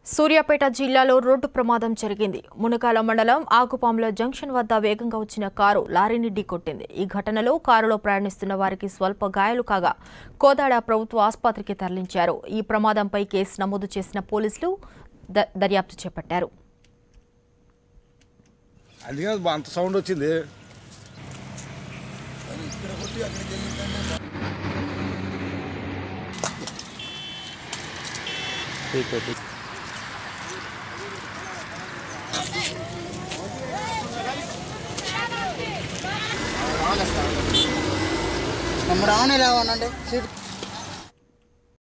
సూర్యాపేట జిల్లాలో రోడ్డు ప్రమాదం జరిగింది మునకాల మండలం ఆకుపాముల జంక్షన్ వద్ద వేగంగా వచ్చిన కారు లారీని ఢీకొట్టింది ఈ ఘటనలో కారులో ప్రయాణిస్తున్న వారికి స్వల్ప గాయాలు కాగా కోదాడ ప్రభుత్వ ఆసుపత్రికి తరలించారు ఈ ప్రమాదంపై కేసు నమోదు చేసిన పోలీసులు ద- దర్యాప్తు చేపట్టారు అందుకే బా- అంత సౌండ్ వచ్చింది నెంబర్ ఆన్ ఎలా అనండి సీట్